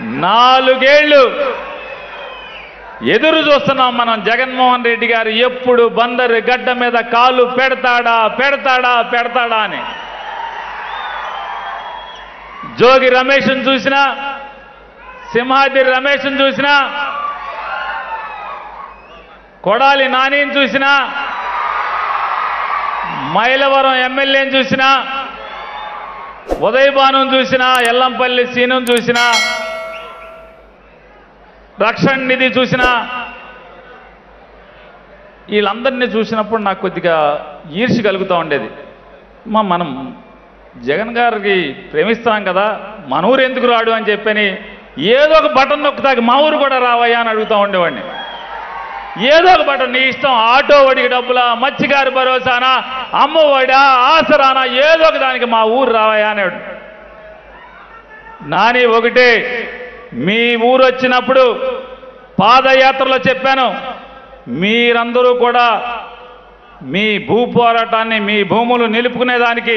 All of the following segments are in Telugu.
నాలుగేళ్లు ఎదురు చూస్తున్నాం మనం జగన్మోహన్ రెడ్డి గారు ఎప్పుడు బందరు గడ్డ మీద కాలు పెడతాడా పెడతాడా పెడతాడా అని జోగి రమేష్ను చూసినా సింహాద్రి రమేష్ను చూసినా కొడాలి నానిని చూసినా మైలవరం ఎమ్మెల్యేని చూసినా ఉదయభాను చూసినా ఎల్లంపల్లి సీను చూసినా రక్షణ నిధి చూసినా వీళ్ళందరినీ చూసినప్పుడు నాకు కొద్దిగా ఈర్షి కలుగుతూ ఉండేది మా మనం జగన్ గారికి ప్రేమిస్తాం కదా మన ఊరు ఎందుకు రాడు అని చెప్పని ఏదో ఒక బటన్ నొక్కుతాకి మా ఊరు కూడా రావయ్యా అని అడుగుతూ ఉండేవాడిని ఏదో ఒక బటన్ నీ ఇష్టం ఆటో వడికి డబ్బులా మత్స్యకారి భరోసానా అమ్మఒడా ఆసరానా ఏదో ఒక దానికి మా ఊరు రావయ్యా అనేవాడు నాని ఒకటే మీ ఊరు వచ్చినప్పుడు పాదయాత్రలో చెప్పాను మీరందరూ కూడా మీ భూ పోరాటాన్ని మీ భూములు నిలుపుకునేదానికి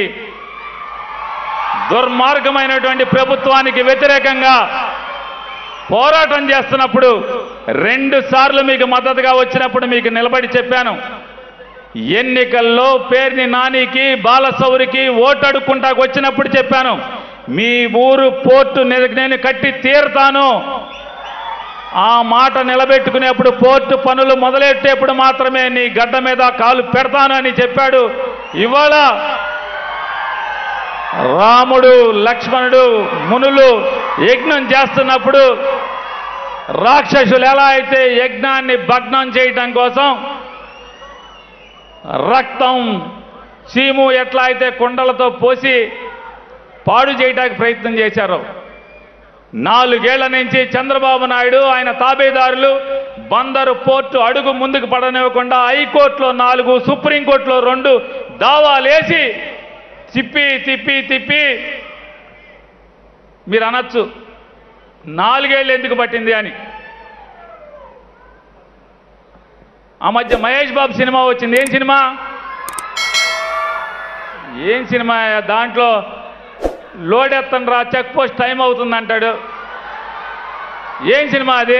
దుర్మార్గమైనటువంటి ప్రభుత్వానికి వ్యతిరేకంగా పోరాటం చేస్తున్నప్పుడు రెండు సార్లు మీకు మద్దతుగా వచ్చినప్పుడు మీకు నిలబడి చెప్పాను ఎన్నికల్లో పేర్ని నానికి బాలసౌరికి ఓటు అడుక్కుంటాకు వచ్చినప్పుడు చెప్పాను మీ ఊరు పోర్టు ని- నేను కట్టి తీరుతాను ఆ మాట నిలబెట్టుకునేప్పుడు పోర్టు పనులు మొదలెట్టేప్పుడు మాత్రమే నీ గడ్డ మీద కాలు పెడతాను అని చెప్పాడు ఇవాళ రాముడు లక్ష్మణుడు మునులు యజ్ఞం చేస్తున్నప్పుడు రాక్షసులు ఎలా అయితే యజ్ఞాన్ని భగ్నం చేయటం కోసం రక్తం చీము ఎట్లా అయితే కుండలతో పోసి పాడు చేయడానికి ప్రయత్నం చేశారు నాలుగేళ్ల నుంచి చంద్రబాబు నాయుడు ఆయన తాబేదారులు బందరు పోర్టు అడుగు ముందుకు పడనివ్వకుండా హైకోర్టులో నాలుగు సుప్రీంకోర్టులో రెండు దావాలేసి తిప్పి తిప్పి తిప్పి మీరు అనొచ్చు నాలుగేళ్ళు ఎందుకు పట్టింది అని ఆ మధ్య మహేష్ బాబు సినిమా వచ్చింది ఏం సినిమా ఏం సినిమా దాంట్లో లోడెత్తను రా చెక్ పోస్ట్ టైం అవుతుంది అంటాడు ఏం సినిమా అది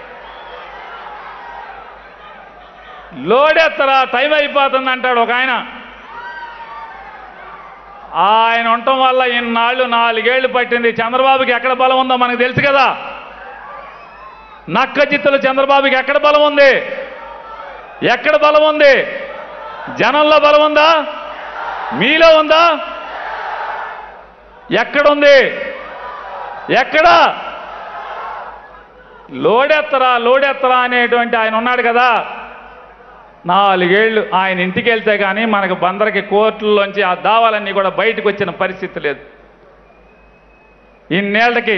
లోడెత్తరా టైం అయిపోతుంది అంటాడు ఒక ఆయన ఆయన ఉండటం వల్ల ఇన్నాళ్ళు నాలుగేళ్లు పట్టింది చంద్రబాబుకి ఎక్కడ బలం ఉందో మనకు తెలుసు కదా నక్క చిత్తులు చంద్రబాబుకి ఎక్కడ బలం ఉంది ఎక్కడ బలం ఉంది జనంలో బలం ఉందా మీలో ఉందా ఎక్కడుంది ఎక్కడ లోడెత్తరా లోడెత్తరా అనేటువంటి ఆయన ఉన్నాడు కదా నాలుగేళ్లు ఆయన ఇంటికి వెళ్తే కానీ మనకు బందరకి కోర్టుల్లోంచి ఆ దావాలన్నీ కూడా బయటకు వచ్చిన పరిస్థితి లేదు ఇన్నేళ్లకి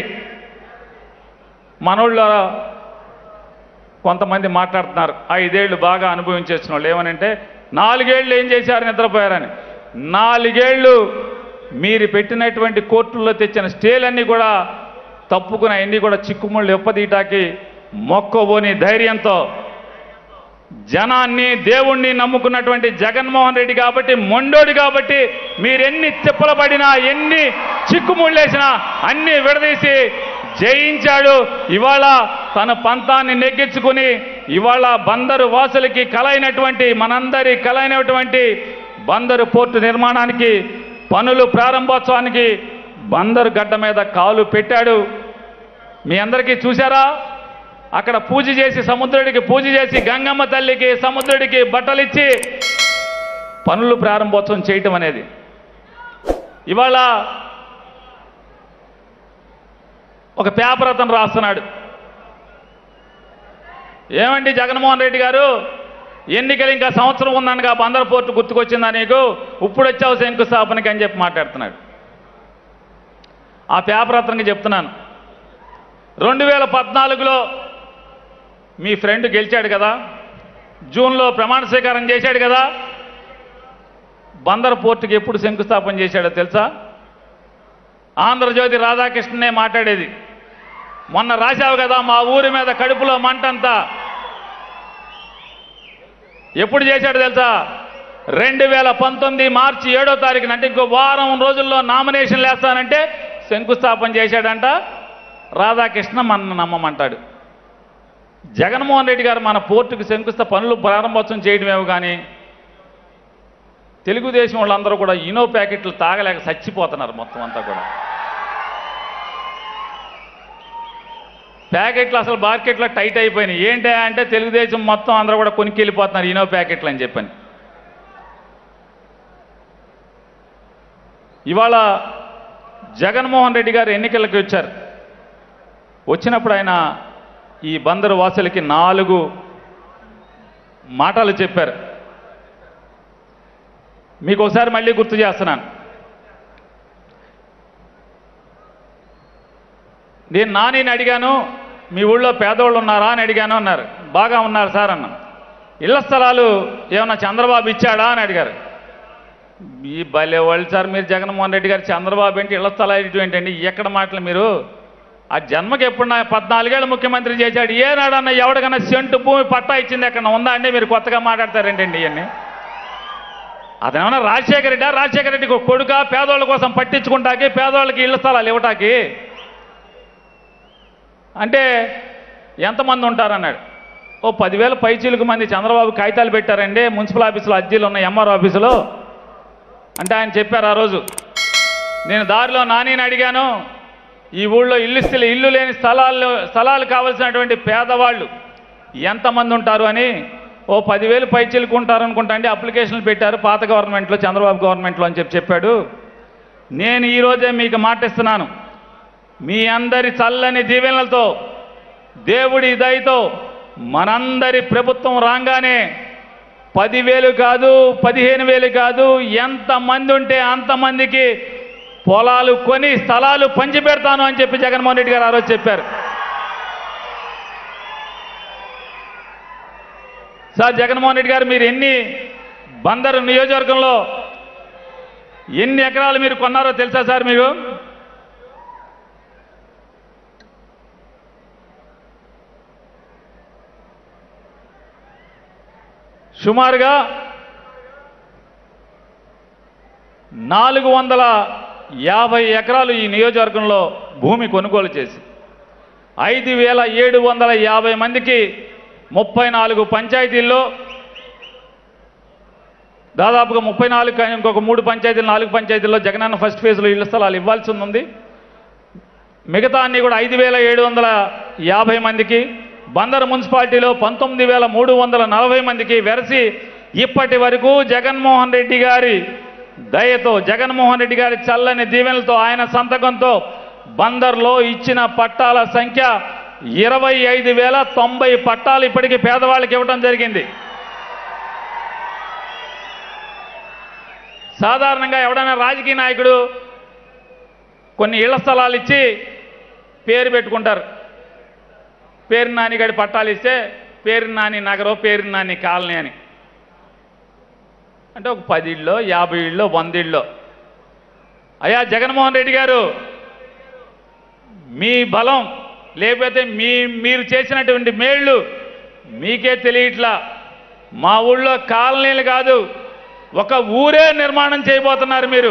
మనోళ్ళ కొంతమంది మాట్లాడుతున్నారు ఐదేళ్లు బాగా అనుభవించేసిన వాళ్ళు ఏమనంటే నాలుగేళ్లు ఏం చేశారు నిద్రపోయారని నాలుగేళ్లు మీరు పెట్టినటువంటి కోర్టుల్లో తెచ్చిన స్టేలన్నీ కూడా తప్పుకుని అన్నీ కూడా చిక్కుముళ్ళు ఎప్పదీయటాకి మొక్కబోని ధైర్యంతో జనాన్ని దేవుణ్ణి నమ్ముకున్నటువంటి జగన్మోహన్ రెడ్డి కాబట్టి మొండోడు కాబట్టి మీరెన్ని తిప్పలు పడినా ఎన్ని చిక్కుముళ్ళేసినా అన్ని విడదీసి జయించాడు ఇవాళ తన పంతాన్ని నెగ్గించుకుని ఇవాళ బందరు వాసులకి కలైనటువంటి మనందరి కలైనటువంటి బందరు పోర్టు నిర్మాణానికి పనులు ప్రారంభోత్సవానికి బందరు గడ్డ మీద కాలు పెట్టాడు మీ అందరికీ చూసారా అక్కడ పూజ చేసి సముద్రుడికి పూజ చేసి గంగమ్మ తల్లికి సముద్రుడికి బట్టలిచ్చి పనులు ప్రారంభోత్సవం చేయటం అనేది ఇవాళ ఒక పేపర్ అతను రాస్తున్నాడు ఏమండి జగన్మోహన్ రెడ్డి గారు ఎన్నికలు ఇంకా సంవత్సరం ఉందనగా బందర్ పోర్టు గుర్తుకొచ్చిందా నీకు ఇప్పుడు వచ్చావు శంకుస్థాపనకి అని చెప్పి మాట్లాడుతున్నాడు ఆ పేపర్ అతనికి చెప్తున్నాను రెండు వేల పద్నాలుగులో మీ ఫ్రెండ్ గెలిచాడు కదా జూన్లో ప్రమాణ స్వీకారం చేశాడు కదా బందర్ పోర్టుకి ఎప్పుడు శంకుస్థాపన చేశాడో తెలుసా ఆంధ్రజ్యోతి రాధాకృష్ణనే మాట్లాడేది మొన్న రాశావు కదా మా ఊరి మీద కడుపులో మంటంతా ఎప్పుడు చేశాడు తెలుసా రెండు వేల పంతొమ్మిది మార్చి ఏడో తారీఖున అంటే ఇంకో వారం రోజుల్లో నామినేషన్ వేస్తానంటే శంకుస్థాపన చేశాడంట రాధాకృష్ణ మన నమ్మమంటాడు జగన్మోహన్ రెడ్డి గారు మన పోర్టుకు శంకుస్థ పనులు ప్రారంభోత్సవం చేయడమేమో కానీ తెలుగుదేశం వాళ్ళందరూ కూడా ఇనో ప్యాకెట్లు తాగలేక చచ్చిపోతున్నారు మొత్తం అంతా కూడా ప్యాకెట్లు అసలు మార్కెట్లో టైట్ అయిపోయినాయి ఏంటి అంటే తెలుగుదేశం మొత్తం అందరూ కూడా కొనుక్కి వెళ్ళిపోతున్నారు ఇనో ప్యాకెట్లు అని చెప్పని ఇవాళ జగన్మోహన్ రెడ్డి గారు ఎన్నికలకు వచ్చారు వచ్చినప్పుడు ఆయన ఈ బందరు వాసులకి నాలుగు మాటలు చెప్పారు మీకు ఒకసారి మళ్ళీ గుర్తు చేస్తున్నాను నేను నానిని అడిగాను మీ ఊళ్ళో పేదవాళ్ళు ఉన్నారా అని అడిగాను అన్నారు బాగా ఉన్నారు సార్ అన్న ఇళ్ల స్థలాలు ఏమన్నా చంద్రబాబు ఇచ్చాడా అని అడిగారు ఈ భలే వాళ్ళు సార్ మీరు జగన్మోహన్ రెడ్డి గారు చంద్రబాబు ఏంటి ఇళ్ల స్థలాలు ఏంటండి ఎక్కడ మాటలు మీరు ఆ జన్మకి ఎప్పుడు నా పద్నాలుగేళ్ళు ముఖ్యమంత్రి చేశాడు ఏనాడన్నా ఎవడికన్నా సెంటు భూమి పట్టా ఇచ్చింది ఎక్కడ ఉందా అండి మీరు కొత్తగా మాట్లాడతారేంటండి ఇవన్నీ అదేమన్నా రాజశేఖర రెడ్డి రాజశేఖర రెడ్డికి ఒక కొడుక పేదోళ్ళ కోసం పట్టించుకుంటాకి పేదోళ్ళకి ఇళ్ల స్థలాలు ఇవ్వటాకి అంటే ఎంతమంది ఉంటారన్నాడు ఓ పదివేల పైచీలకు మంది చంద్రబాబు కాగితాలు పెట్టారండి మున్సిపల్ ఆఫీసులో అర్జీలు ఉన్నాయి ఎంఆర్ ఆఫీసులో అంటే ఆయన చెప్పారు ఆ రోజు నేను దారిలో నానిని అడిగాను ఈ ఊళ్ళో ఇల్లు స్థితి ఇల్లు లేని స్థలాలు స్థలాలు కావలసినటువంటి పేదవాళ్ళు ఎంతమంది ఉంటారు అని ఓ పదివేలు పైచీలకు ఉంటారు అనుకుంటా అండి అప్లికేషన్లు పెట్టారు పాత గవర్నమెంట్లో చంద్రబాబు గవర్నమెంట్లో అని చెప్పి చెప్పాడు నేను ఈరోజే మీకు మాటిస్తున్నాను మీ అందరి చల్లని దీవెనలతో దేవుడి దయతో మనందరి ప్రభుత్వం రాగానే పదివేలు కాదు పదిహేను వేలు కాదు ఎంతమంది ఉంటే అంతమందికి పొలాలు కొని స్థలాలు పంచిపెడతాను అని చెప్పి జగన్మోహన్ రెడ్డి గారు ఆ రోజు చెప్పారు సార్ జగన్మోహన్ రెడ్డి గారు మీరు ఎన్ని బందరు నియోజకవర్గంలో ఎన్ని ఎకరాలు మీరు కొన్నారో తెలుసా సార్ మీకు సుమారుగా నాలుగు వందల యాభై ఎకరాలు ఈ నియోజకవర్గంలో భూమి కొనుగోలు చేసి ఐదు వేల ఏడు వందల యాభై మందికి ముప్పై నాలుగు పంచాయతీల్లో దాదాపుగా ముప్పై నాలుగు కానీ ఇంకొక మూడు పంచాయతీలు నాలుగు పంచాయతీల్లో జగనన్న ఫస్ట్ ఫేజ్లో ఇళ్ల స్థలాలు ఇవ్వాల్సి ఉంది మిగతా అన్ని కూడా ఐదు వేల ఏడు వందల యాభై మందికి బందర్ మున్సిపాలిటీలో పంతొమ్మిది వేల మూడు వందల నలభై మందికి వెరసి ఇప్పటి వరకు జగన్మోహన్ రెడ్డి గారి దయతో జగన్మోహన్ రెడ్డి గారి చల్లని దీవెనలతో ఆయన సంతకంతో బందర్లో ఇచ్చిన పట్టాల సంఖ్య ఇరవై ఐదు వేల తొంభై పట్టాలు ఇప్పటికీ పేదవాళ్ళకి ఇవ్వడం జరిగింది సాధారణంగా ఎవడైనా రాజకీయ నాయకుడు కొన్ని ఇళ్ల స్థలాలు ఇచ్చి పేరు పెట్టుకుంటారు పేరు నాని గడి పట్టాలు ఇస్తే పేరు నాని నగరం పేరు నాని కాలనీ అని అంటే ఒక పది ఇళ్ళో యాభై ఇళ్ళో వంద ఇళ్ళో అయ్యా జగన్మోహన్ రెడ్డి గారు మీ బలం లేకపోతే మీ మీరు చేసినటువంటి మేళ్ళు మీకే తెలియట్లా మా ఊళ్ళో కాలనీలు కాదు ఒక ఊరే నిర్మాణం చేయబోతున్నారు మీరు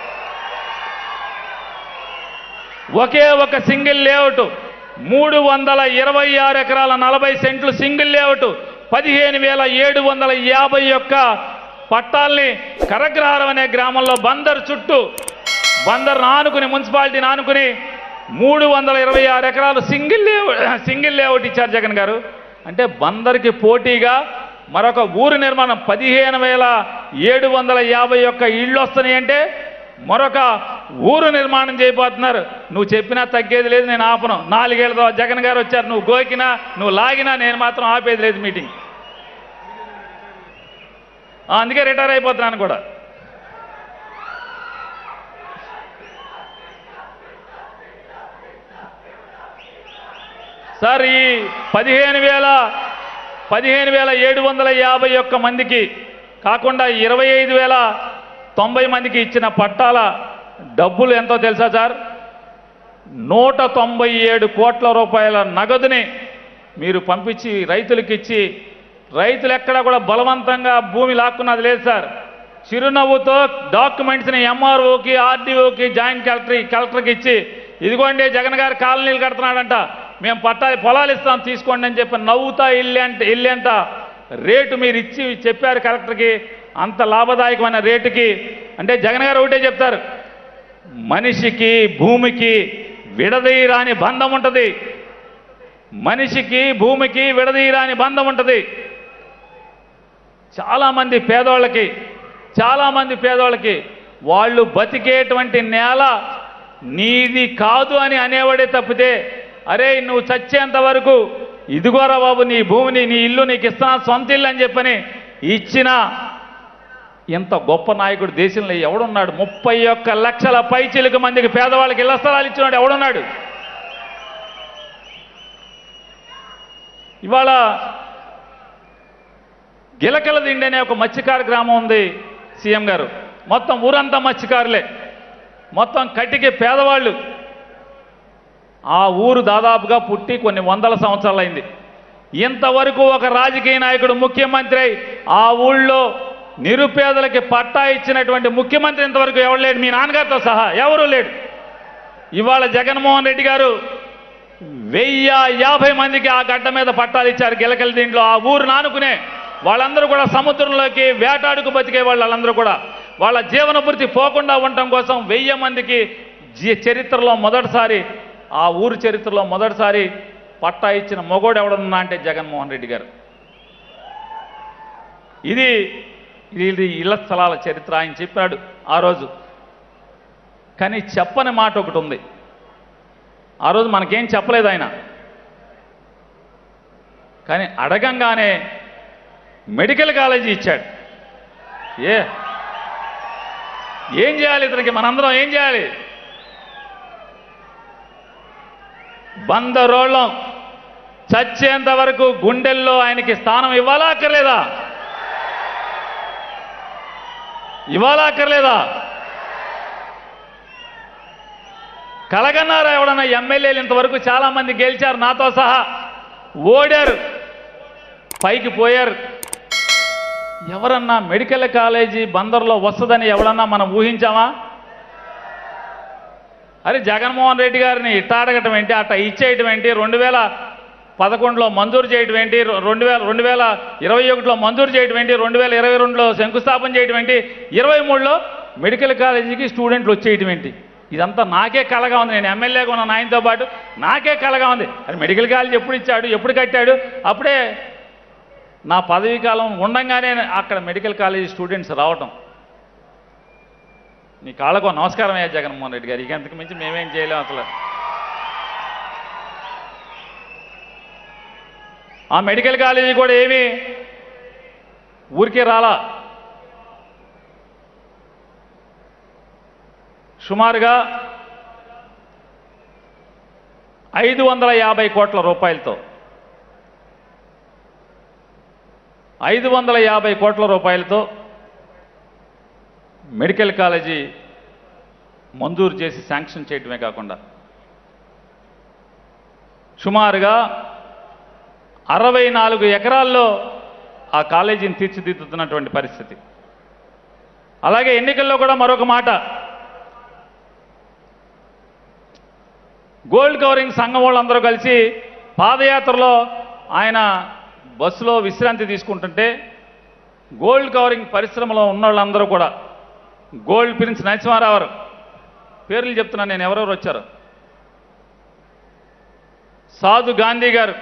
ఒకే ఒక సింగిల్ లేఅవుట్ మూడు వందల ఇరవై ఆరు ఎకరాల నలభై సెంట్లు సింగిల్ లేఅవుట్ పదిహేను వేల ఏడు వందల యాభై యొక్క పట్టాల్ని కరగ్రహారం అనే గ్రామంలో బందర్ చుట్టూ బందర్ ఆనుకుని మున్సిపాలిటీని ఆనుకుని మూడు వందల ఇరవై ఆరు ఎకరాలు సింగిల్ లేఅవుట్ సింగిల్ లేఅవుట్ ఇచ్చారు జగన్ గారు అంటే బందర్కి పోటీగా మరొక ఊరు నిర్మాణం పదిహేను వేల ఏడు వందల యాభై ఒక్క ఇళ్ళు వస్తున్నాయి అంటే మరొక ఊరు నిర్మాణం చేయబోతున్నారు నువ్వు చెప్పినా తగ్గేది లేదు నేను ఆపను నాలుగేళ్ళతో జగన్ గారు వచ్చారు నువ్వు గోకినా నువ్వు లాగినా నేను మాత్రం ఆపేది లేదు మీటింగ్ ఆ, అందుకే రిటైర్ అయిపోతున్నాను కూడా సార్ ఈ పదిహేను వేల పదిహేను వేల ఏడు వందల యాభై ఒక్క మందికి కాకుండా ఇరవై ఐదు వేల తొంభై మందికి ఇచ్చిన పట్టాల డబ్బులు ఎంతో తెలుసా సార్ నూట తొంభై ఏడు కోట్ల రూపాయల నగదుని మీరు పంపించి రైతులకు ఇచ్చి రైతులు ఎక్కడా కూడా బలవంతంగా భూమి లాక్కున్నది లేదు సార్ చిరునవ్వుతో డాక్యుమెంట్స్ని ఎంఆర్ఓకి ఆర్డీఓకి జాయింట్ కలెక్టర్ కలెక్టర్కి ఇచ్చి ఇదిగోండి జగన్ గారు కాలనీలు కడుతున్నాడంట మేము పట్టా పొలాలు ఇస్తాం తీసుకోండి అని చెప్పి నవ్వుతా వెళ్ళేంత వెళ్ళేంత రేటు మీరు ఇచ్చి చెప్పారు కలెక్టర్కి అంత లాభదాయకమైన రేటుకి అంటే జగన్ గారు ఒకటే చెప్తారు మనిషికి భూమికి విడదీయరాని బంధం ఉంటుంది మనిషికి భూమికి విడదీయరాని బంధం ఉంటుంది చాలామంది పేదోళ్ళకి చాలామంది పేదోళ్ళకి వాళ్ళు బతికేటువంటి నేల నీది కాదు అని అనేవాడే తప్పితే అరే నువ్వు చచ్చేంత వరకు ఇదిగోరా బాబు నీ భూమిని నీ ఇల్లు నీకు ఇస్తున్నా సొంత ఇల్లు అని చెప్పని ఇచ్చిన ఇంత గొప్ప నాయకుడు దేశంలో ఎవడున్నాడు ముప్పై ఒక్క లక్షల పైచిలుకు మందికి పేదవాళ్ళకి ఇళ్ల స్థలాలు ఇచ్చినాడు ఎవడున్నాడు ఇవాళ గిలకల దిండి అనే ఒక మత్స్యకార గ్రామం ఉంది సీఎం గారు మొత్తం ఊరంతా మత్స్యకారులే మొత్తం కట్టికి పేదవాళ్ళు ఆ ఊరు దాదాపుగా పుట్టి కొన్ని వందల సంవత్సరాలైంది ఇంతవరకు ఒక రాజకీయ నాయకుడు ముఖ్యమంత్రి అయి ఆ ఊళ్ళో నిరుపేదలకి పట్టా ఇచ్చినటువంటి ముఖ్యమంత్రి ఇంతవరకు ఎవరు లేడు మీ నాన్నగారితో సహా ఎవరు లేడు ఇవాళ జగన్మోహన్ రెడ్డి గారు వెయ్యి యాభై మందికి ఆ గడ్డ మీద పట్టాలు ఇచ్చారు గిలకల దీంట్లో ఆ ఊరు నానుకునే వాళ్ళందరూ కూడా సముద్రంలోకి వేటాడుకు బతికే వాళ్ళందరూ కూడా వాళ్ళ జీవన వృత్తి పోకుండా ఉండటం కోసం వెయ్యి మందికి జీ- చరిత్రలో మొదటిసారి ఆ ఊరు చరిత్రలో మొదటిసారి పట్టా ఇచ్చిన మొగోడు ఎవడన్నా అంటే జగన్మోహన్ రెడ్డి గారు ఇది ఇది ఇళ్ల స్థలాల చరిత్ర ఆయన చెప్పాడు ఆ రోజు కానీ చెప్పని మాట ఒకటి ఉంది ఆ రోజు మనకేం చెప్పలేదు ఆయన కానీ అడగంగానే మెడికల్ కాలేజీ ఇచ్చాడు ఏ ఏం చేయాలి ఇతనికి మనందరం ఏం చేయాలి బందరోళ్ళం చచ్చేంత వరకు గుండెల్లో ఆయనకి స్థానం ఇవ్వాలా అక్కర్లేదా ఇవ్వాలా అక్కర్లేదా కలగన్నారా ఎవడన్నా ఎమ్మెల్యేలు ఇంతవరకు చాలా మంది గెలిచారు నాతో సహా ఓడారు పైకి పోయారు ఎవరన్నా మెడికల్ కాలేజీ బందర్లో వస్తుందని ఎవడన్నా మనం ఊహించామా అరే జగన్మోహన్ రెడ్డి గారిని ఇట్ట అడగటం ఏంటి అట్ట ఇచ్చేయటం ఏంటి రెండు వేల పదకొండులో మంజూరు చేయటం ఏంటి రె- రెండు వేల రెండు వేల ఇరవై ఒకటిలో మంజూరు చేయటం ఏంటి రెండు వేల ఇరవై రెండులో శంకుస్థాపన చేయటం ఏంటి ఇరవై మూడులో మెడికల్ కాలేజీకి స్టూడెంట్లు వచ్చేయటం ఏంటి ఇదంతా నాకే కలగా ఉంది నేను ఎమ్మెల్యేగా ఉన్న నాయనతో పాటు నాకే కలగా ఉంది అది మెడికల్ కాలేజీ ఎప్పుడు ఇచ్చాడు ఎప్పుడు కట్టాడు అప్పుడే నా పదవీ కాలం ఉండంగానే అక్కడ మెడికల్ కాలేజీ స్టూడెంట్స్ రావటం నీ కాళ్ళకు నమస్కారం అయ్యా జగన్మోహన్ రెడ్డి గారు ఇక అంతకు మించి మేమేం చేయలేం అసలు ఆ మెడికల్ కాలేజీ కూడా ఏమీ ఊరికే రాలా సుమారుగా ఐదు వందల యాభై కోట్ల రూపాయలతో ఐదు వందల యాభై కోట్ల రూపాయలతో మెడికల్ కాలేజీ మంజూరు చేసి శాంక్షన్ చేయటమే కాకుండా సుమారుగా అరవై నాలుగు ఎకరాల్లో ఆ కాలేజీని తీర్చిదిద్దుతున్నటువంటి పరిస్థితి అలాగే ఎన్నికల్లో కూడా మరొక మాట గోల్డ్ కవరింగ్ సంఘం వాళ్ళందరూ కలిసి పాదయాత్రలో ఆయన బస్సులో విశ్రాంతి తీసుకుంటుంటే గోల్డ్ కవరింగ్ పరిశ్రమలో ఉన్న వాళ్ళందరూ కూడా గోల్డ్ ప్రిన్స్ నరసింహారావు గారు. పేర్లు చెప్తున్నాను నేను ఎవరెవరు వచ్చారు సాధు గాంధీ గారు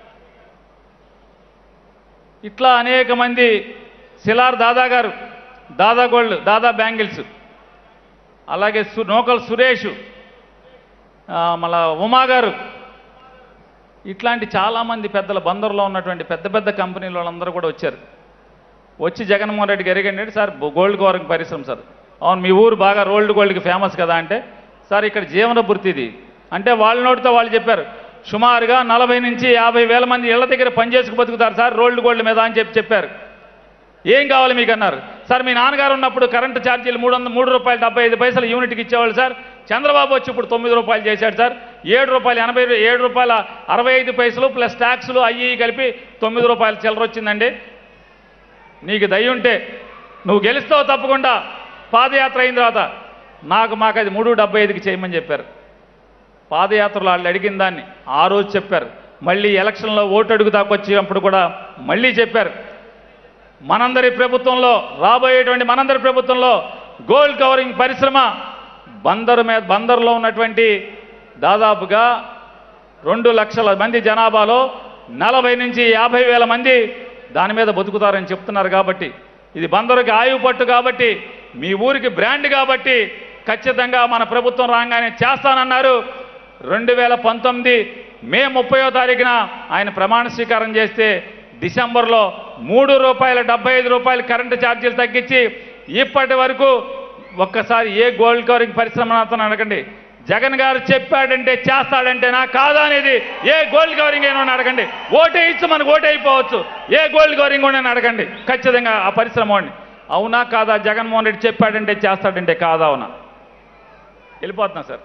ఇట్లా అనేక మంది శిలార్ దాదా గారు దాదా గోల్డ్ దాదా బ్యాంగిల్స్ అలాగే సు నోకల్ సురేష్ ఆ, మళ్ళా ఉమా గారు ఇట్లాంటి చాలామంది పెద్దల బందరులో ఉన్నటువంటి పెద్ద పెద్ద కంపెనీల వాళ్ళందరూ కూడా వచ్చారు వచ్చి జగన్మోహన్ రెడ్డి గారికి ఏంటంటే సార్ గోల్డ్ కవరింగ్ పరిశ్రమ సార్ అవును మీ ఊరు బాగా రోల్డ్ గోల్డ్కి ఫేమస్ కదా అంటే సార్ ఇక్కడ జీవన వృత్తి ఇది అంటే వాళ్ళ నోటితో వాళ్ళు చెప్పారు సుమారుగా నలభై నుంచి యాభై వేల మంది ఇళ్ల దగ్గర పనిచేసుకు బతుకుతారు సార్ రోల్డ్ గోల్డ్ మీద అని చెప్పి చెప్పారు ఏం కావాలి మీకు అన్నారు సార్ మీ నాన్నగారు ఉన్నప్పుడు కరెంటు ఛార్జీలు మూడు వందల మూడు రూపాయలు డెబ్బై ఐదు పైసలు యూనిట్కి ఇచ్చేవాళ్ళు సార్ చంద్రబాబు వచ్చి ఇప్పుడు తొమ్మిది రూపాయలు చేశాడు సార్ ఏడు రూపాయలు ఎనభై ఏడు రూపాయల అరవై ఐదు పైసలు ప్లస్ ట్యాక్సులు అయ్యి ఇయ్యి కలిపి తొమ్మిది రూపాయలు చిల్లర వచ్చిందండి నీకు దయ ఉంటే నువ్వు గెలుస్తావు తప్పకుండా పాదయాత్ర అయిన తర్వాత నాకు మాకు అది మూడు డెబ్బై ఐదుకి చేయమని చెప్పారు పాదయాత్రలో వాళ్ళు అడిగిన దాన్ని ఆ రోజు చెప్పారు మళ్ళీ ఎలక్షన్లో ఓటు అడుగు దాకా వచ్చినప్పుడు కూడా మళ్ళీ చెప్పారు మనందరి ప్రభుత్వంలో రాబోయేటువంటి మనందరి ప్రభుత్వంలో గోల్డ్ కవరింగ్ పరిశ్రమ బందరు మీద బందరులో ఉన్నటువంటి దాదాపుగా రెండు లక్షల మంది జనాభాలో నలభై నుంచి యాభై వేల మంది దాని మీద బతుకుతారని చెప్తున్నారు కాబట్టి ఇది బందరుకి ఆయువు పట్టు కాబట్టి మీ ఊరికి బ్రాండ్ కాబట్టి ఖచ్చితంగా మన ప్రభుత్వం రాగానే చేస్తానన్నారు రెండు వేల పంతొమ్మిది మే ముప్పయో తారీఖున ఆయన ప్రమాణ స్వీకారం చేస్తే డిసెంబర్లో మూడు రూపాయల డెబ్బై ఐదు రూపాయలు కరెంటు ఛార్జీలు తగ్గించి ఇప్పటి వరకు ఒక్కసారి ఏ గోల్డ్ కవరింగ్ పరిశ్రమ అతను అడగండి జగన్ గారు చెప్పాడంటే చేస్తాడంటేనా కాదా అనేది ఏ గోల్డ్ కవరింగ్ అయినా అడగండి ఓటే ఇచ్చి మనకు ఓటే అయిపోవచ్చు ఏ గోల్డ్ కవరింగ్ కూడా అడగండి ఖచ్చితంగా ఆ పరిశ్రమ వాడిని అవునా కాదా జగన్మోహన్ రెడ్డి చెప్పాడంటే చేస్తాడంటే కాదా అవునా వెళ్ళిపోతున్నా సార్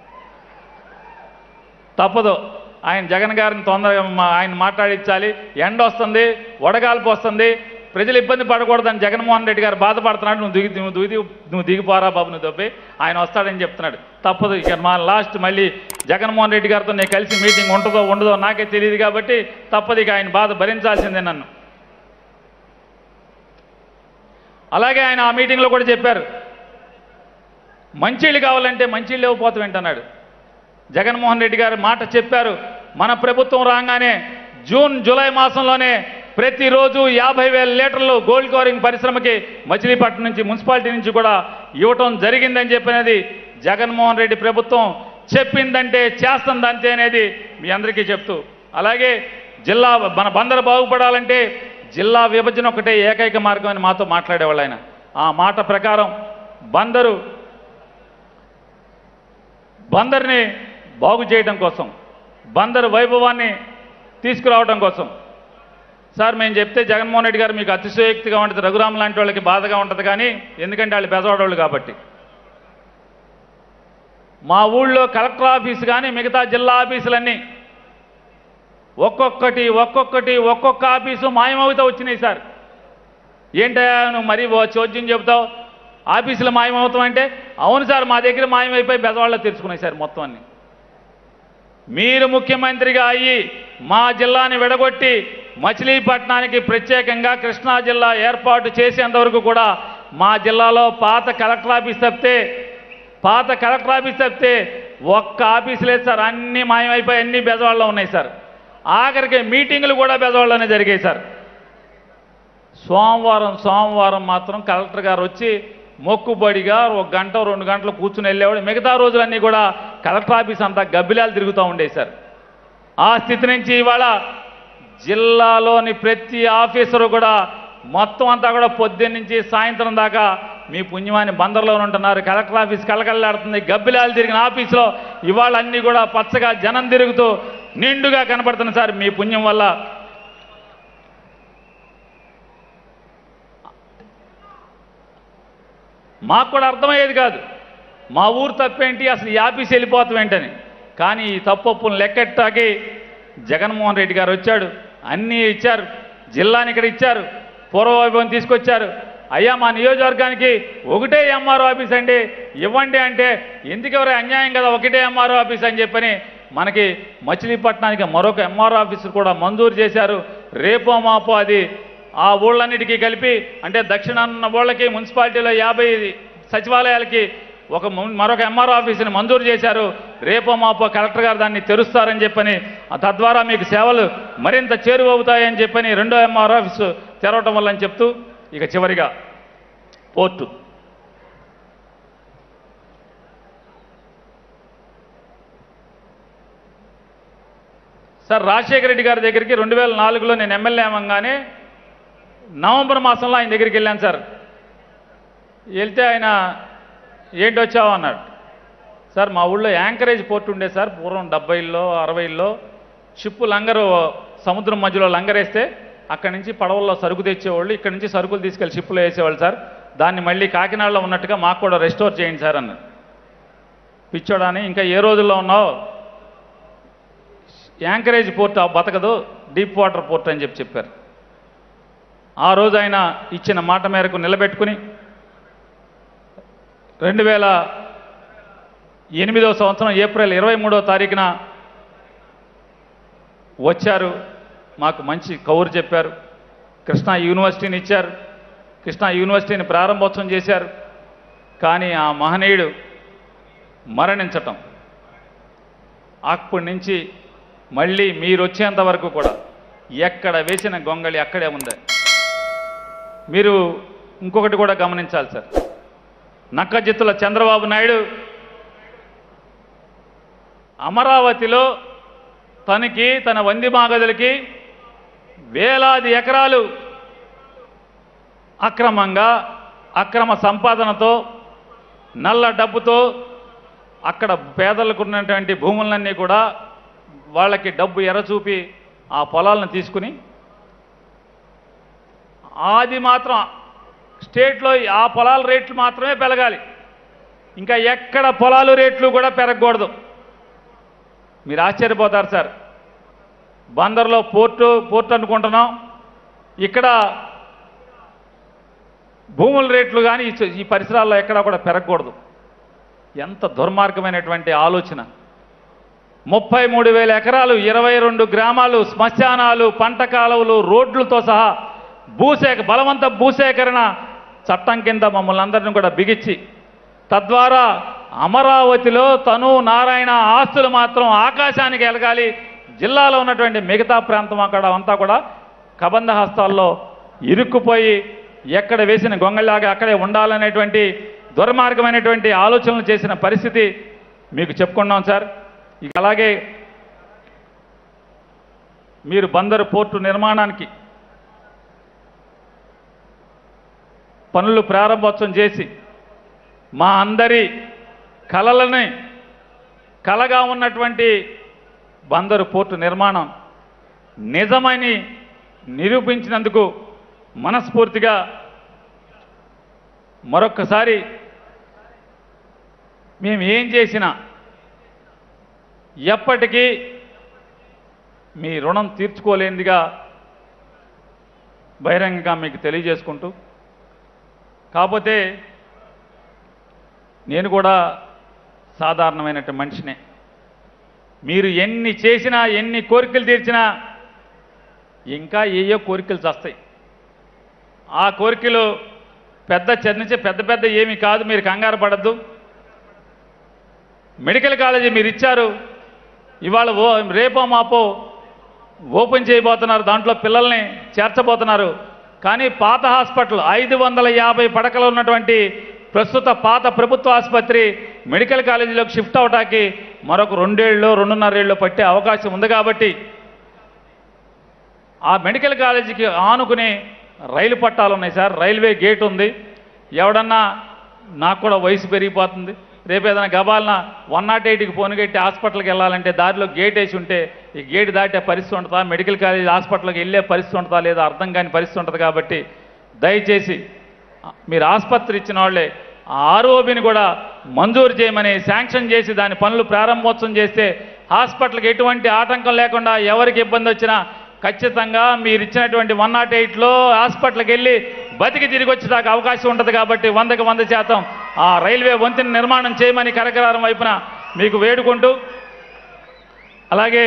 తప్పదు ఆయన జగన్ గారిని తొందరగా మా- ఆయన మాట్లాడించాలి ఎండ వస్తుంది వడగాల్పు వస్తుంది ప్రజలు ఇబ్బంది పడకూడదని జగన్మోహన్ రెడ్డి గారు బాధపడుతున్నాడు నువ్వు దిగి నువ్వు దిగి నువ్వు దిగిపోరా బాబు నువ్వు తప్పి ఆయన వస్తాడని చెప్తున్నాడు తప్పదు ఇక మా లాస్ట్ మళ్ళీ జగన్మోహన్ రెడ్డి గారితో నేను కలిసి మీటింగ్ ఉంటుందో ఉండదో నాకే తెలియదు కాబట్టి తప్పదు ఇక ఆయన బాధ భరించాల్సిందే నన్ను అలాగే ఆయన ఆ మీటింగ్లో కూడా చెప్పారు మంచిళ్ళు కావాలంటే మంచిళ్ళు ఇవ్వకపోతాం ఏంటన్నాడు జగన్మోహన్ రెడ్డి గారు మాట చెప్పారు మన ప్రభుత్వం రాగానే జూన్ జూలై మాసంలోనే ప్రతిరోజు యాభై వేల లీటర్లు గోల్డ్ కవరింగ్ పరిశ్రమకి మచిలీపట్నం నుంచి మున్సిపాలిటీ నుంచి కూడా ఇవ్వటం జరిగిందని చెప్పినది జగన్మోహన్ రెడ్డి ప్రభుత్వం చెప్పిందంటే చేస్తుందంతే అనేది మీ అందరికీ చెప్తూ అలాగే జిల్లా మన బందరు బాగుపడాలంటే జిల్లా విభజన ఒకటే ఏకైక మార్గం అని మాతో మాట్లాడేవాళ్ళు ఆయన ఆ మాట ప్రకారం బందరు బందర్ని బాగు చేయడం కోసం బందర్ వైభవాన్ని తీసుకురావడం కోసం సార్ మేము చెప్తే జగన్మోహన్ రెడ్డి గారు మీకు అతిశయోక్తిగా ఉంటుంది రఘురామ్ లాంటి వాళ్ళకి బాధగా ఉంటుంది కానీ ఎందుకంటే వాళ్ళు బెజవాడవాళ్ళు కాబట్టి మా ఊళ్ళో కలెక్టర్ ఆఫీస్ కానీ మిగతా జిల్లా ఆఫీసులన్నీ ఒక్కొక్కటి ఒక్కొక్కటి ఒక్కొక్క ఆఫీసు మాయమవుతూ వచ్చినాయి సార్ ఏంటయ్యా నువ్వు మరీ ఓ చోద్యం చెబుతావు ఆఫీసులో మాయమవుతాం అంటే అవును సార్ మా దగ్గర మాయమైపోయి బెజవాళ్ళలో తెరుచుకున్నాయి సార్ మొత్తం అన్ని మీరు ముఖ్యమంత్రిగా అయ్యి మా జిల్లాని విడగొట్టి మచిలీపట్నానికి ప్రత్యేకంగా కృష్ణా జిల్లా ఏర్పాటు చేసేంత వరకు కూడా మా జిల్లాలో పాత కలెక్టర్ ఆఫీస్ తప్పితే పాత కలెక్టర్ ఆఫీస్ తప్పితే ఒక్క ఆఫీస్ లేదు సార్ అన్నీ మాయమైపోయి అన్ని బెజవాడలో ఉన్నాయి సార్ ఆఖరికి మీటింగులు కూడా బెజవాడలోనే జరిగాయి సార్ సోమవారం సోమవారం మాత్రం కలెక్టర్ గారు వచ్చి మొక్కుబడిగా ఒక గంట రెండు గంటలు కూర్చుని వెళ్ళేవాడు మిగతా రోజులన్నీ కూడా కలెక్టర్ ఆఫీస్ అంతా గబ్బిలాలు తిరుగుతూ ఉండేవి సార్ ఆ స్థితి నుంచి ఇవాళ జిల్లాలోని ప్రతి ఆఫీసరు కూడా మొత్తం అంతా కూడా పొద్దున్న నుంచి సాయంత్రం దాకా మీ పుణ్యమాని బందర్లో ఉంటున్నారు కలెక్టర్ ఆఫీస్ కలకల్లాడుతుంది గబ్బిలాలు తిరిగిన ఆఫీసులో ఇవాళ అన్నీ కూడా పచ్చగా జనం తిరుగుతూ నిండుగా కనపడుతుంది సార్ మీ పుణ్యం వల్ల మాకు కూడా అర్థమయ్యేది కాదు మా ఊరు తప్పేంటి అసలు ఈ ఆఫీస్ వెళ్ళిపోతాం ఏంటని కానీ ఈ తప్పొప్పును లెక్కెట్టాకి జగన్మోహన్ రెడ్డి గారు వచ్చాడు అన్నీ ఇచ్చారు జిల్లాని ఇక్కడ ఇచ్చారు పూర్వవైభవం తీసుకొచ్చారు అయ్యా మా నియోజకవర్గానికి ఒకటే ఎంఆర్ఓ ఆఫీస్ అండి ఇవ్వండి అంటే ఎందుకు ఎవరు అన్యాయం కదా ఒకటే ఎంఆర్ఓ ఆఫీస్ అని చెప్పని మనకి మచిలీపట్నానికి మరొక ఎంఆర్ఓ ఆఫీస్ కూడా మంజూరు చేశారు రేపో మాపో అది ఆ ఊళ్ళన్నిటికీ కలిపి అంటే దక్షిణాన్న ఊళ్ళకి మున్సిపాలిటీలో యాభై సచివాలయాలకి ఒక ము- మరొక ఎంఆర్ఓ ఆఫీసుని మంజూరు చేశారు రేపో మాపో కలెక్టర్ గారు దాన్ని తెరుస్తారని చెప్పని ఆ తద్వారా మీకు సేవలు మరింత చేరువవుతాయని చెప్పని రెండో ఎంఆర్ఓ ఆఫీసు తెరవటం వల్ల అని చెప్తూ ఇక చివరిగా పోర్టు సార్ రాజశేఖర రెడ్డి గారి దగ్గరికి రెండు వేల నాలుగులో నేను ఎమ్మెల్యే అవ్వగానే నవంబర్ మాసంలో ఆయన దగ్గరికి వెళ్ళాను సార్ వెళ్తే ఆయన ఏంటి వచ్చావు అన్నాడు సార్ మా ఊళ్ళో యాంకరేజ్ పోర్ట్ ఉండే సార్ పూర్వం డెబ్బైల్లో అరవైల్లో షిప్పు లంగరు సముద్రం మధ్యలో లంగరేస్తే అక్కడి నుంచి పడవల్లో సరుకు తెచ్చేవాళ్ళు ఇక్కడి నుంచి సరుకులు తీసుకెళ్ళి షిప్పులో వేసేవాళ్ళు సార్ దాన్ని మళ్ళీ కాకినాడలో ఉన్నట్టుగా మాకు కూడా రెస్టోర్ చేయండి సార్ అన్నాడు పిచ్చోడా అని ఇంకా ఏ రోజుల్లో ఉన్నావు యాంకరేజ్ పోర్ట్ ఆ బతకదు డీప్ వాటర్ పోర్ట్ అని చెప్పి చెప్పారు ఆ రోజు ఆయన ఇచ్చిన మాట మేరకు నిలబెట్టుకుని రెండు వేల ఎనిమిదో సంవత్సరం ఏప్రిల్ ఇరవై మూడో తారీఖున వచ్చారు మాకు మంచి కౌరు చెప్పారు కృష్ణా యూనివర్సిటీని ఇచ్చారు కృష్ణా యూనివర్సిటీని ప్రారంభోత్సవం చేశారు కానీ ఆ మహనీయుడు మరణించటం అప్పటి నుంచి మళ్ళీ మీరు వచ్చేంత వరకు కూడా ఎక్కడ వేసిన గొంగళి అక్కడే ఉంది మీరు ఇంకొకటి కూడా గమనించాలి సార్ నక్కజిత్తుల చంద్రబాబు నాయుడు అమరావతిలో తనకి తన వంది మాగదులకి వేలాది ఎకరాలు అక్రమంగా అక్రమ సంపాదనతో నల్ల డబ్బుతో అక్కడ పేదలకు ఉన్నటువంటి భూములన్నీ కూడా వాళ్ళకి డబ్బు ఎరచూపి ఆ పొలాలను తీసుకుని అది మాత్రం స్టేట్లో ఆ పొలాల రేట్లు మాత్రమే పెరగాలి ఇంకా ఎక్కడ పొలాలు రేట్లు కూడా పెరగకూడదు మీరు ఆశ్చర్యపోతారు సార్ బందర్లో పోర్టు పోర్ట్ అనుకుంటున్నాం ఇక్కడ భూముల రేట్లు కానీ ఈ- ఈ పరిసరాల్లో ఎక్కడా కూడా పెరగకూడదు ఎంత దుర్మార్గమైనటువంటి ఆలోచన ముప్పై మూడు వేల ఎకరాలు ఇరవై రెండు గ్రామాలు శ్మశానాలు పంట కాలువలు రోడ్లతో సహా భూసేక బలవంత భూసేకరణ చట్టం కింద మమ్మల్ని అందరిని కూడా బిగించి తద్వారా అమరావతిలో తను నారాయణ ఆస్తులు మాత్రం ఆకాశానికి ఎలగాలి జిల్లాలో ఉన్నటువంటి మిగతా ప్రాంతం అక్కడ అంతా కూడా కబంధ హస్తాల్లో ఇరుక్కుపోయి ఎక్కడ వేసిన గొంగళ్ళలాగా అక్కడే ఉండాలనేటువంటి దుర్మార్గమైనటువంటి ఆలోచనలు చేసిన పరిస్థితి మీకు చెప్పుకున్నాం సార్ ఇక అలాగే మీరు బందరు పోర్టు నిర్మాణానికి పనులు ప్రారంభోత్సవం చేసి మా అందరి కలలని కలగా ఉన్నటువంటి బందరు పోర్టు నిర్మాణం నిజమని నిరూపించినందుకు మనస్ఫూర్తిగా మరొక్కసారి మేము ఏం చేసినా ఎప్పటికీ మీ రుణం తీర్చుకోలేనిదిగా బహిరంగంగా మీకు తెలియజేసుకుంటూ కాకపోతే నేను కూడా సాధారణమైనటువంటి మనిషినే మీరు ఎన్ని చేసినా ఎన్ని కోరికలు తీర్చినా ఇంకా ఏయో కోరికలు చేస్తాయి ఆ కోరికలు పెద్ద చర్చించే పెద్ద పెద్ద ఏమీ కాదు మీరు కంగారు పడద్దు మెడికల్ కాలేజీ మీరు ఇచ్చారు ఇవాళ ఓ రేపో మాపో ఓపెన్ చేయబోతున్నారు దాంట్లో పిల్లల్ని చేర్చబోతున్నారు కానీ పాత హాస్పిటల్ ఐదు వందల యాభై పడకలు ఉన్నటువంటి ప్రస్తుత పాత ప్రభుత్వ ఆసుపత్రి మెడికల్ కాలేజీలోకి షిఫ్ట్ అవటానికి మరొక రెండేళ్ళు రెండున్నరేళ్ళు పట్టే అవకాశం ఉంది కాబట్టి ఆ మెడికల్ కాలేజీకి ఆనుకుని రైలు పట్టాలు ఉన్నాయి సార్ రైల్వే గేట్ ఉంది ఎవడన్నా నాకు కూడా వయసు పెరిగిపోతుంది రేపు ఏదైనా గబాలన వన్ నాట్ ఎయిట్కి పోనుగెట్టి హాస్పిటల్కి వెళ్ళాలంటే దారిలో గేట్ వేసి ఉంటే ఈ గేట్ దాటే పరిస్థితి ఉంటుందా మెడికల్ కాలేజ్ హాస్పిటల్కి వెళ్ళే పరిస్థితి ఉంటుందా లేదా అర్థం కాని పరిస్థితి ఉంటుంది కాబట్టి దయచేసి మీరు ఆసుపత్రి ఇచ్చిన వాళ్ళే ఆ ఆర్ఓబిని కూడా మంజూరు చేయమని శాంక్షన్ చేసి దాని పనులు ప్రారంభోత్సవం చేస్తే హాస్పిటల్కి ఎటువంటి ఆటంకం లేకుండా ఎవరికి ఇబ్బంది వచ్చినా ఖచ్చితంగా మీరు ఇచ్చినటువంటి వన్ నాట్ ఎయిట్లో హాస్పిటల్కి వెళ్ళి బతికి తిరిగి వచ్చేదాకా అవకాశం ఉంటుంది కాబట్టి వందకి వంద శాతం ఆ రైల్వే వంతెన నిర్మాణం చేయమని కరకరారం వైపున మీకు వేడుకుంటూ అలాగే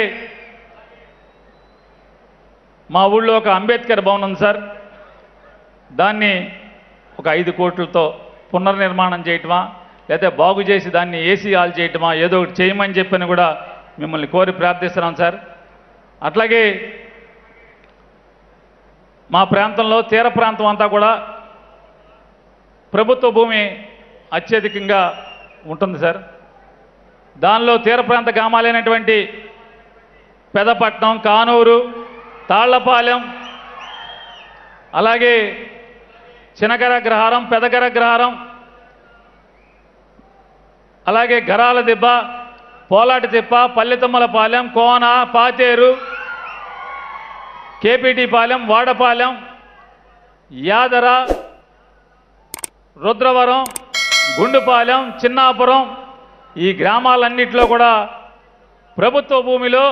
మా ఊళ్ళో ఒక అంబేద్కర్ భవన్ ఉంది సార్ దాన్ని ఒక ఐదు కోట్లతో పునర్నిర్మాణం చేయటమా లేదా బాగు చేసి దాన్ని ఏసీ ఆల్ చేయటమా ఏదో ఒకటి చేయమని చెప్పని కూడా మిమ్మల్ని కోరి ప్రార్థిస్తున్నాం సార్ అట్లాగే మా ప్రాంతంలో తీర ప్రాంతం అంతా కూడా ప్రభుత్వ భూమి అత్యధికంగా ఉంటుంది సార్ దానిలో తీర ప్రాంత గ్రామాలైనటువంటి పెదపట్నం కానూరు తాళ్లపాలెం అలాగే చినగర గ్రహారం పెదగర గ్రహారం అలాగే గరాల దిబ్బ పోలాటి తిప్ప పల్లెతమ్మలపాలెం కోన పాతేరు కేపీటీ పాలెం వాడపాలెం యాదర రుద్రవరం గుండుపాలెం చిన్నాపురం ఈ గ్రామాలన్నింటిలో కూడా ప్రభుత్వ భూమిలో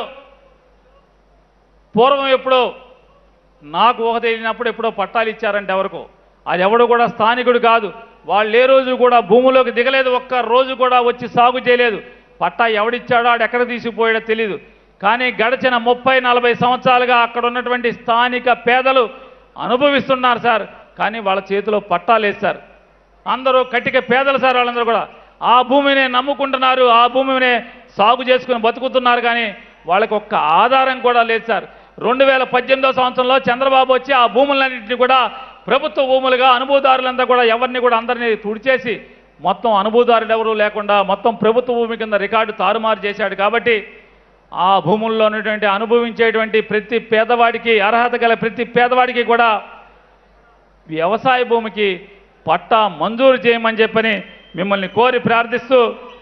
పూర్వం ఎప్పుడో నాకు ఊహ తెలియనప్పుడు ఎప్పుడో పట్టాలు ఇచ్చారంటే ఎవరికో అది ఎవడు కూడా స్థానికుడు కాదు వాళ్ళు ఏ రోజు కూడా భూమిలోకి దిగలేదు ఒక్క రోజు కూడా వచ్చి సాగు చేయలేదు పట్టా ఎవడిచ్చాడో ఆడు ఎక్కడ తీసుకుపోయాడో తెలియదు కానీ గడిచిన ముప్పై నలభై సంవత్సరాలుగా అక్కడ ఉన్నటువంటి స్థానిక పేదలు అనుభవిస్తున్నారు సార్ కానీ వాళ్ళ చేతిలో పట్టా లేదు సార్ అందరూ కట్టిక పేదలు సార్ వాళ్ళందరూ కూడా ఆ భూమినే నమ్ముకుంటున్నారు ఆ భూమినే సాగు చేసుకుని బతుకుతున్నారు కానీ వాళ్ళకి ఒక్క ఆధారం కూడా లేదు సార్ రెండు వేల పద్దెనిమిదో సంవత్సరంలో చంద్రబాబు వచ్చి ఆ భూములన్నింటినీ కూడా ప్రభుత్వ భూములుగా అనుభవదారులంతా కూడా ఎవరిని కూడా అందరినీ తుడిచేసి మొత్తం అనుభవదారులు ఎవరు లేకుండా మొత్తం ప్రభుత్వ భూమి కింద రికార్డు తారుమారు చేశాడు కాబట్టి ఆ భూముల్లో ఉన్నటువంటి అనుభవించేటువంటి ప్రతి పేదవాడికి అర్హత గల ప్రతి పేదవాడికి కూడా వ్యవసాయ భూమికి పట్టా మంజూరు చేయమని చెప్పని మిమ్మల్ని కోరి ప్రార్థిస్తూ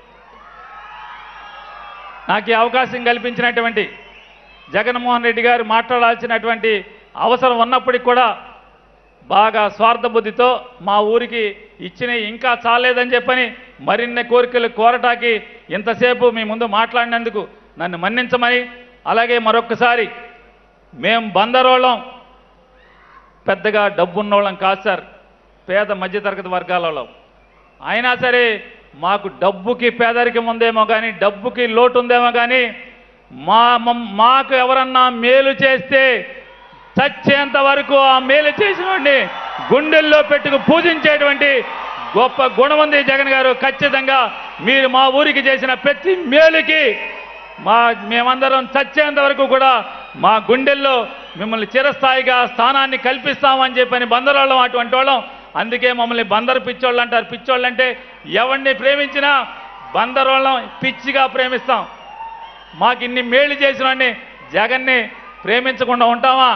నాకు ఈ అవకాశం కల్పించినటువంటి జగన్మోహన్ రెడ్డి గారు మాట్లాడాల్సినటువంటి అవసరం ఉన్నప్పటికీ కూడా బాగా స్వార్థ బుద్ధితో మా ఊరికి ఇచ్చిన ఇంకా చాలేదని చెప్పని మరిన్ని కోరికలు కోరటాకి ఇంతసేపు మీ ముందు మాట్లాడినందుకు నన్ను మన్నించమని అలాగే మరొక్కసారి మేం బందరోళ్ళం పెద్దగా డబ్బున్నోళ్ళం కాదు సార్ పేద మధ్యతరగతి వర్గాలలో అయినా సరే మాకు డబ్బుకి పేదరికం ఉందేమో కానీ డబ్బుకి లోటు ఉందేమో కానీ మా మమ్- మాకు ఎవరన్నా మేలు చేస్తే చచ్చేంత వరకు ఆ మేలు చేసిన వాడిని గుండెల్లో పెట్టుకు పూజించేటువంటి గొప్ప గుణం ఉంది జగన్ గారు ఖచ్చితంగా మీరు మా ఊరికి చేసిన ప్రతి మేలుకి మా మేమందరం చచ్చేంత వరకు కూడా మా గుండెల్లో మిమ్మల్ని చిరస్థాయిగా స్థానాన్ని కల్పిస్తామని చెప్పని బందరోళ్ళం అటువంటి వాళ్ళం అందుకే మమ్మల్ని బందరు పిచ్చోళ్ళు అంటారు పిచ్చోళ్ళు అంటే ఎవరిని ప్రేమించినా బందరోళ్ళం పిచ్చిగా ప్రేమిస్తాం మాకు ఇన్ని మేళ్లు చేసిన వాడిని జగన్ని ప్రేమించకుండా ఉంటామా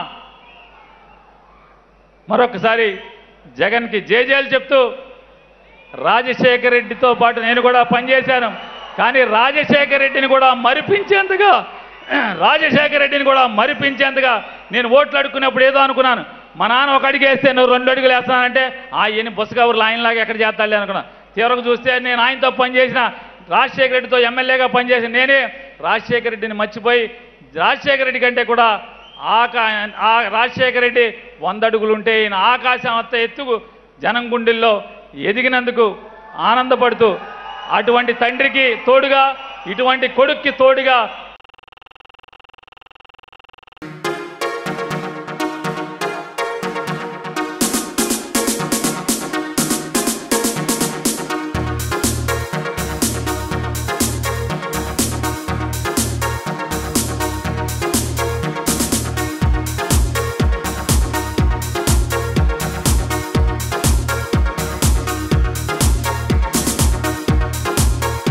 మరొకసారి జగన్కి జేజేలు చెప్తూ రాజశేఖర రెడ్డితో పాటు నేను కూడా పనిచేశాను కానీ రాజశేఖర రెడ్డిని కూడా మరిపించేంతగా రాజశేఖర రెడ్డిని కూడా మరిపించేంతగా నేను ఓట్లు అడుక్కున్నప్పుడు ఏదో అనుకున్నాను మా నాన్న ఒక అడిగి వేస్తే నువ్వు రెండు అడుగులు వేస్తానంటే ఆ ఎన్ని బుసగవరు ఆయనలాగా ఎక్కడ చేస్తాలే అనుకున్నా తీవ్రకు చూస్తే నేను ఆయనతో పనిచేసిన రాజశేఖర రెడ్డితో ఎమ్మెల్యేగా పనిచేసిన నేనే రాజశేఖర రెడ్డిని మర్చిపోయి రాజశేఖర రెడ్డి కంటే కూడా ఆకా ఆ రాజశేఖర రెడ్డి వంద అడుగులు ఉంటే ఈయన ఆకాశం అంత ఎత్తుకు జనం గుండెల్లో ఎదిగినందుకు ఆనందపడుతూ అటువంటి తండ్రికి తోడుగా ఇటువంటి కొడుక్కి తోడుగా